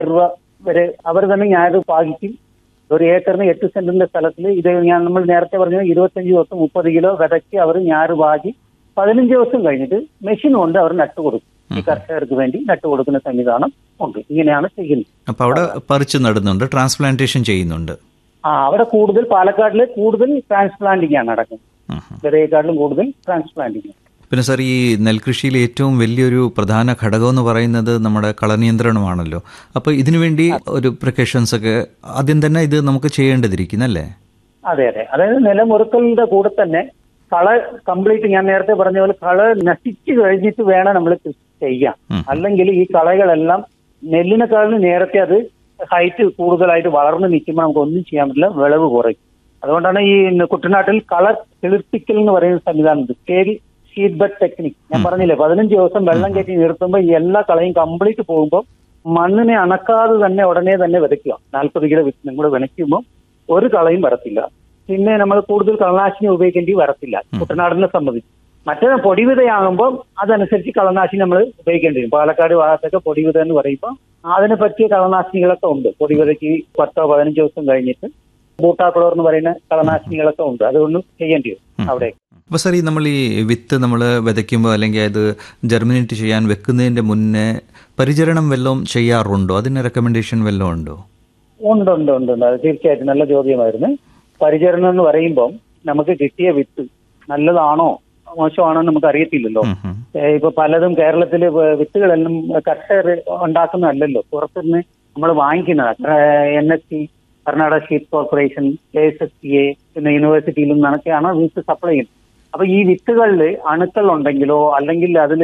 രൂപ വരെ അവർ തന്നെ ഞാനത് പാകിക്കും ഒരു ഏക്കറിന് എട്ട് സെന്റിന്റെ സ്ഥലത്തിൽ ഇത് ഞാൻ നമ്മൾ നേരത്തെ പറഞ്ഞ ഇരുപത്തഞ്ച് ദിവസം മുപ്പത് കിലോ വിതയ്ക്ക് അവർ ഞാറ് പാകി പതിനഞ്ച് ദിവസം കഴിഞ്ഞിട്ട് മെഷീൻ കൊണ്ട് അവർ നട്ടു കൊടുക്കും ഈ കർഷകർക്ക് വേണ്ടി നട്ടു കൊടുക്കുന്ന സംവിധാനം ഉണ്ട് ഇങ്ങനെയാണ് ചെയ്യുന്നത് അപ്പോൾ അവിടെ പറിച്ച് നടുന്നുണ്ട് ട്രാൻസ്പ്ലാന്റേഷൻ ചെയ്യുന്നുണ്ട് ആ അവിടെ കൂടുതൽ പാലക്കാട്ടില് കൂടുതൽ ട്രാൻസ്പ്ലാന്റിംഗ് ആണ് നടക്കുന്നത് ഉം. വിതയേക്കാട്ടിലും കൂടുതൽ ട്രാൻസ്പ്ലാന്റിംഗ് പിന്നെ സാർ ഈ നെൽകൃഷിയിൽ ഏറ്റവും വലിയൊരു പ്രധാന ഘടകം എന്ന് പറയുന്നത് നമ്മുടെ കളനിയന്ത്രണമാണല്ലോ അപ്പോൾ ഇതിനു വേണ്ടി ഒരു പ്രിക്കഷൻസ് ഒക്കെ ആദ്യം തന്നെ ഇത് നമുക്ക് ചെയ്യേണ്ടതിരിക്കുന്നല്ലേ അതെ അതെ അതായത് നിലമുറുക്കലിന്റെ കൂടെ തന്നെ കള കംപ്ലീറ്റ് ഞാൻ നേരത്തെ പറഞ്ഞ പോലെ കള നശിച്ചു കഴിഞ്ഞിട്ട് വേണം നമ്മൾ കൃഷി ചെയ്യാൻ ഉം. അല്ലെങ്കിൽ ഈ കളകളെല്ലാം നെല്ലിനെക്കാളും നേരത്തെ അത് ഹൈറ്റ് കൂടുതലായിട്ട് വളർന്നു നിൽക്കുമ്പോൾ നമുക്ക് ഒന്നും ചെയ്യാൻ പറ്റില്ല വിളവ് കുറയും അതുകൊണ്ടാണ് ഈ കുട്ടനാട്ടിൽ കളർ കിളിർപ്പിക്കൽ എന്ന് പറയുന്ന സംവിധാനം ഉണ്ട് സ്കെയിൽ ഷീറ്റ് ബെഡ് ടെക്നിക് ഞാൻ പറഞ്ഞില്ലേ പതിനഞ്ച് ദിവസം വെള്ളം കയറ്റി നിർത്തുമ്പോൾ ഈ എല്ലാ കളയും കംപ്ലീറ്റ് പോകുമ്പോൾ മണ്ണിനെ അണക്കാതെ തന്നെ ഉടനെ തന്നെ വിതയ്ക്കുക നാൽപ്പത് കിലോ വിത്ത് നിങ്ങൾ വിതയ്ക്കുമ്പോൾ ഒരു കളയും വരത്തില്ല പിന്നെ നമ്മൾ കൂടുതൽ കളനാശിനി ഉപയോഗിക്കേണ്ടി വരത്തില്ല കുട്ടനാടിനെ സംബന്ധിച്ച് മറ്റേ പൊടിവിതയാകുമ്പോൾ അതനുസരിച്ച് കളനാശിനി നമ്മൾ ഉപയോഗിക്കേണ്ടി വരും പാലക്കാട് ഭാഗത്തൊക്കെ പൊടിവിത എന്ന് പറയുമ്പോൾ അതിനെ പറ്റിയ കളനാശിനികളൊക്കെ ഉണ്ട് പൊടിവിതയ്ക്ക് പത്തോ പതിനഞ്ചോ ദിവസം കഴിഞ്ഞിട്ട് ബൂട്ടാക്കുളർ എന്ന് പറയുന്ന കളനാശിനികളൊക്കെ ഉണ്ട് അതുകൊണ്ട് ചെയ്യേണ്ടി വരും അവിടെ അപ്പോൾ സാർ ഈ നമ്മൾ ഈ വിത്ത് നമ്മൾ വിതയ്ക്കുമ്പോൾ അല്ലെങ്കിൽ അത് ജെർമിനേറ്റ് ചെയ്യാൻ വെക്കുന്നതിൻ്റെ മുന്നേ പരിചരണം വല്ലതും ചെയ്യാറുണ്ടോ അതിന് റെക്കമെൻഡേഷൻ വല്ലതും ഉണ്ടോ ഉണ്ട് ഉണ്ട് ഉണ്ട് ഉണ്ട് അത് തീർച്ചയായിട്ടും നല്ല ചോദ്യമായിരുന്നു പരിചരണം എന്ന് പറയുമ്പം നമുക്ക് കിട്ടിയ വിത്ത് നല്ലതാണോ മോശമാണോ എന്ന് നമുക്ക് അറിയത്തില്ലല്ലോ ഉം, ഉം. ഏഹ് ഇപ്പൊ പലതും കേരളത്തിൽ വിത്തുകളെല്ലാം കർഷകർ ഉണ്ടാക്കുന്നതല്ലല്ലോ പുറത്തുനിന്ന് നമ്മൾ വാങ്ങിക്കുന്നതാണ് N S C Karnataka seed corporation K S S C A പിന്നെ യൂണിവേഴ്സിറ്റിയിൽ നിന്നൊക്കെയാണ് വിത്ത് സപ്ലൈ ചെയ്യുന്നത് അപ്പൊ ഈ വിത്തുകളിൽ അണുക്കൾ ഉണ്ടെങ്കിലോ അല്ലെങ്കിൽ അതിൽ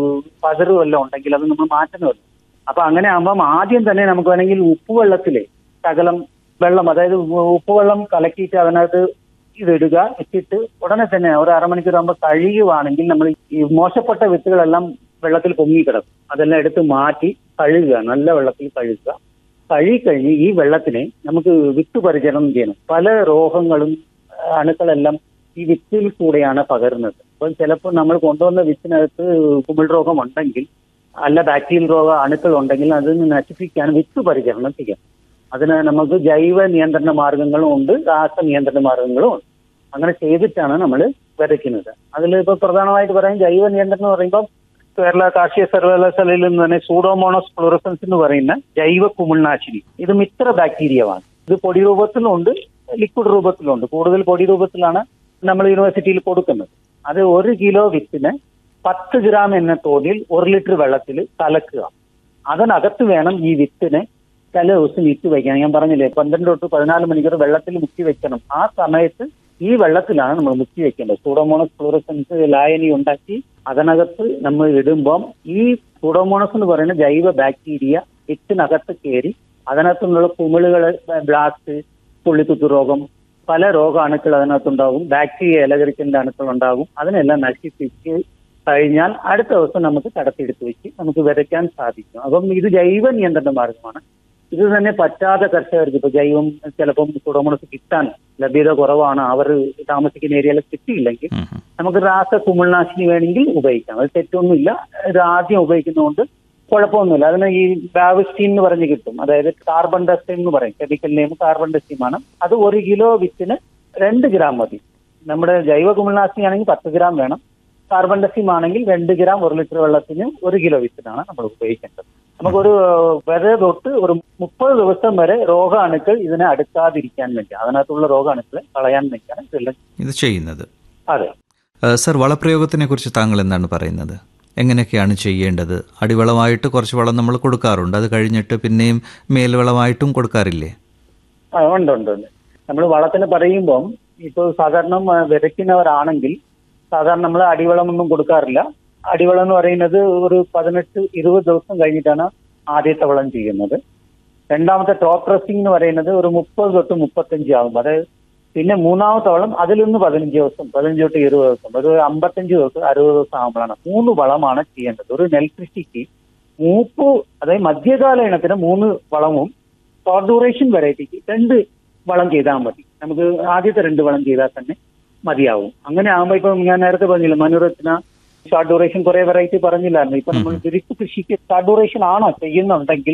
പതറ് വല്ലതും ഉണ്ടെങ്കിൽ അത് നമ്മൾ മാറ്റുന്നതല്ലോ അപ്പൊ അങ്ങനെ ആകുമ്പം ആദ്യം തന്നെ നമുക്ക് വേണമെങ്കിൽ ഉപ്പുവെള്ളത്തിലെ ശകലം വെള്ളം അതായത് ഉപ്പുവെള്ളം കലക്കിയിട്ട് അതിനകത്ത് ഇതിടുക ഇട്ടിട്ട് ഉടനെ തന്നെ ഒരു അരമണിക്കൂർ ആകുമ്പോൾ കഴുകുവാണെങ്കിൽ നമ്മൾ ഈ മോശപ്പെട്ട വിത്തുകളെല്ലാം വെള്ളത്തിൽ പൊങ്ങി കിടക്കും അതെല്ലാം എടുത്ത് മാറ്റി കഴുകുക നല്ല വെള്ളത്തിൽ കഴുകുക കഴുകിക്കഴിഞ്ഞ് ഈ വെള്ളത്തിനെ നമുക്ക് വിത്ത് പരിചരണം ചെയ്യണം പല രോഗങ്ങളും ആ, അണുക്കളെല്ലാം ഈ വിത്തിൽ കൂടെയാണ് പകരുന്നത് അപ്പോൾ ചിലപ്പോൾ നമ്മൾ കൊണ്ടുവന്ന വിത്തിനകത്ത് കുമിൾ രോഗം ഉണ്ടെങ്കിൽ അല്ല ബാക്ടീരിയൽ രോഗ അണുക്കൾ ഉണ്ടെങ്കിൽ അതിന് നശിപ്പിക്കാൻ വിത്ത് പരിചരണം ചെയ്യാം അതിന് നമുക്ക് ജൈവ നിയന്ത്രണ മാർഗങ്ങളും ഉണ്ട് രാസ നിയന്ത്രണ മാർഗങ്ങളും ഉണ്ട് അങ്ങനെ ചെയ്തിട്ടാണ് നമ്മൾ വിതയ്ക്കുന്നത് അതിൽ ഇപ്പോൾ പ്രധാനമായിട്ട് പറയാൻ ജൈവ നിയന്ത്രണം എന്ന് പറയുമ്പോൾ കേരള കാർഷിക സർവകലാശാലയിൽ നിന്ന് തന്നെ സൂഡോമോണോസ് ഫ്ലോറസൻസ് എന്ന് പറയുന്ന ജൈവ കുമിൾനാശിനി ഇത് മിത്ര ബാക്ടീരിയമാണ് ഇത് പൊടി രൂപത്തിലുണ്ട് ലിക്വിഡ് രൂപത്തിലുണ്ട് കൂടുതൽ പൊടി രൂപത്തിലാണ് നമ്മൾ യൂണിവേഴ്സിറ്റിയിൽ കൊടുക്കുന്നത് അത് ഒരു കിലോ വിത്തിന് പത്ത് ഗ്രാം എന്ന തോതിൽ ഒരു ലിറ്റർ വെള്ളത്തിൽ കലക്കുക അതിനകത്ത് വേണം ഈ വിത്തിനെ ചില ദിവസം ഇട്ട് വയ്ക്കണം ഞാൻ പറഞ്ഞില്ലേ പന്ത്രണ്ട് തൊട്ട് പതിനാല് മണിക്കൂർ വെള്ളത്തിൽ മുക്കി വെക്കണം ആ സമയത്ത് ഈ വെള്ളത്തിലാണ് നമ്മൾ മുക്കി വെക്കേണ്ടത് സൂഡോമോണസ് ഫ്ലൂറസൻസ് ലായനി ഉണ്ടാക്കി അതിനകത്ത് നമ്മൾ ഇടുമ്പം ഈ സൂഡോമോണസ് എന്ന് പറയുന്ന ജൈവ ബാക്ടീരിയ വിത്തിനകത്ത് കയറി അതിനകത്ത് നിന്നുള്ള കുമിളുകൾ ബ്ലാസ്റ്റ് പുള്ളിക്കുത്തു രോഗം പല രോഗാണുക്കൾ അതിനകത്തുണ്ടാകും ബാക്ടീരിയ ഇലകരിക്കലിന്റെ അണുക്കൾ ഉണ്ടാകും അതിനെല്ലാം നശിപ്പിച്ച് കഴിഞ്ഞാൽ അടുത്ത ദിവസം നമുക്ക് കടത്തിയെടുത്ത് വെച്ച് നമുക്ക് വിതയ്ക്കാൻ സാധിക്കും അപ്പം ഇത് ജൈവ നിയന്ത്രണ മാർഗമാണ് ഇത് തന്നെ പറ്റാത്ത കർഷകർക്ക് ഇപ്പൊ ജൈവം ചിലപ്പം കുടമുണസ് കിട്ടാൻ ലഭ്യത കുറവാണ് അവർ താമസിക്കുന്ന ഏരിയയിൽ കിട്ടിയില്ലെങ്കിൽ ഉം, ഉം. നമുക്ക് രാസ കുമിൾനാശിനി വേണമെങ്കിൽ ഉപയോഗിക്കാം അത് തെറ്റൊന്നുമില്ല ഇത് ആദ്യം ഉപയോഗിക്കുന്നതുകൊണ്ട് കുഴപ്പമൊന്നുമില്ല അതിന് ഈ ബാവിസ്റ്റീൻ എന്ന് പറഞ്ഞ് കിട്ടും അതായത് കാർബൺ ഡസ്റ്റീൻ എന്ന് പറയും കെമിക്കൽ നെയിം കാർബൺ ഡസ്റ്റീമാണ് അത് ഒരു കിലോ വിത്തിന് രണ്ട് ഗ്രാം മതി നമ്മുടെ ജൈവ കുമിൾനാശിനി ആണെങ്കിൽ പത്ത് ഗ്രാം വേണം കാർബൺ ഡസ്റ്റീം ആണെങ്കിൽ രണ്ട് ഗ്രാം ഒരു ലിറ്റർ വെള്ളത്തിന് ഒരു കിലോ വിത്തിനാണ് നമ്മൾ ഉപയോഗിക്കേണ്ടത് നമുക്കൊരു വിത തൊട്ട് ഒരു മുപ്പത് ദിവസം വരെ രോഗാണുക്കൾ ഇതിനെ അടുക്കാതിരിക്കാൻ വേണ്ടി അതിനകത്തുള്ള രോഗാണുക്കളെ കളയാൻ വേണ്ടിയാണ് ഇതെല്ലാം ഇത് ചെയ്യുന്നത് അതെ ഏഹ് സർ വളപ്രയോഗത്തിനെ കുറിച്ച് താങ്കൾ എന്താണ് പറയുന്നത് എങ്ങനെയൊക്കെയാണ് ചെയ്യേണ്ടത് അടിവളമായിട്ട് കുറച്ച് വളം നമ്മൾ കൊടുക്കാറുണ്ട് അത് കഴിഞ്ഞിട്ട് പിന്നെയും മേൽവളമായിട്ടും കൊടുക്കാറില്ലേ ആ, ഉണ്ട് ഉണ്ട് ഉണ്ട് നമ്മൾ വളത്തിന് പറയുമ്പം ഇപ്പോൾ സാധാരണ ആ, വിതയ്ക്കുന്നവരാണെങ്കിൽ സാധാരണ നമ്മൾ അടിവളമൊന്നും കൊടുക്കാറില്ല അടിവളം എന്ന് പറയുന്നത് ഒരു പതിനെട്ട് ഇരുപത് ദിവസം കഴിഞ്ഞിട്ടാണ് ആദ്യത്തെ വളം ചെയ്യുന്നത് രണ്ടാമത്തെ ടോപ്പ് ഡ്രസ്സിംഗ് എന്ന് പറയുന്നത് ഒരു മുപ്പത് തൊട്ട് മുപ്പത്തഞ്ച് ആകും അതായത് പിന്നെ മൂന്നാമത്തെ വളം അതിലൊന്ന് പതിനഞ്ച് ദിവസം പതിനഞ്ച് തൊട്ട് ഇരുപത് ദിവസം ഒരു അമ്പത്തഞ്ച് ദിവസം അറുപത് ദിവസം ആകുമ്പോഴാണ് മൂന്ന് വളമാണ് ചെയ്യേണ്ടത് ഒരു നെൽകൃഷിക്ക് മൂപ്പ് അതായത് മധ്യകാല ഇനത്തിന് മൂന്ന് വളവും ഷോർട്ട് ഡ്യൂറേഷൻ വെറൈറ്റിക്ക് രണ്ട് വളം ചെയ്താൽ മതി നമുക്ക് ആദ്യത്തെ രണ്ട് വളം ചെയ്താൽ തന്നെ മതിയാവും അങ്ങനെ ആകുമ്പോൾ ഇപ്പം ഞാൻ നേരത്തെ പറഞ്ഞില്ല മനുരത്ന ഷോർട്ട് ഡ്യൂറേഷൻ കുറെ വെറൈറ്റി പറഞ്ഞില്ലായിരുന്നു ഇപ്പൊ നമ്മൾ വിരിപ്പ് കൃഷിക്ക് ഷോർട്ട് ഡ്യൂറേഷൻ ആണോ ചെയ്യുന്നുണ്ടെങ്കിൽ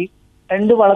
രണ്ട് വള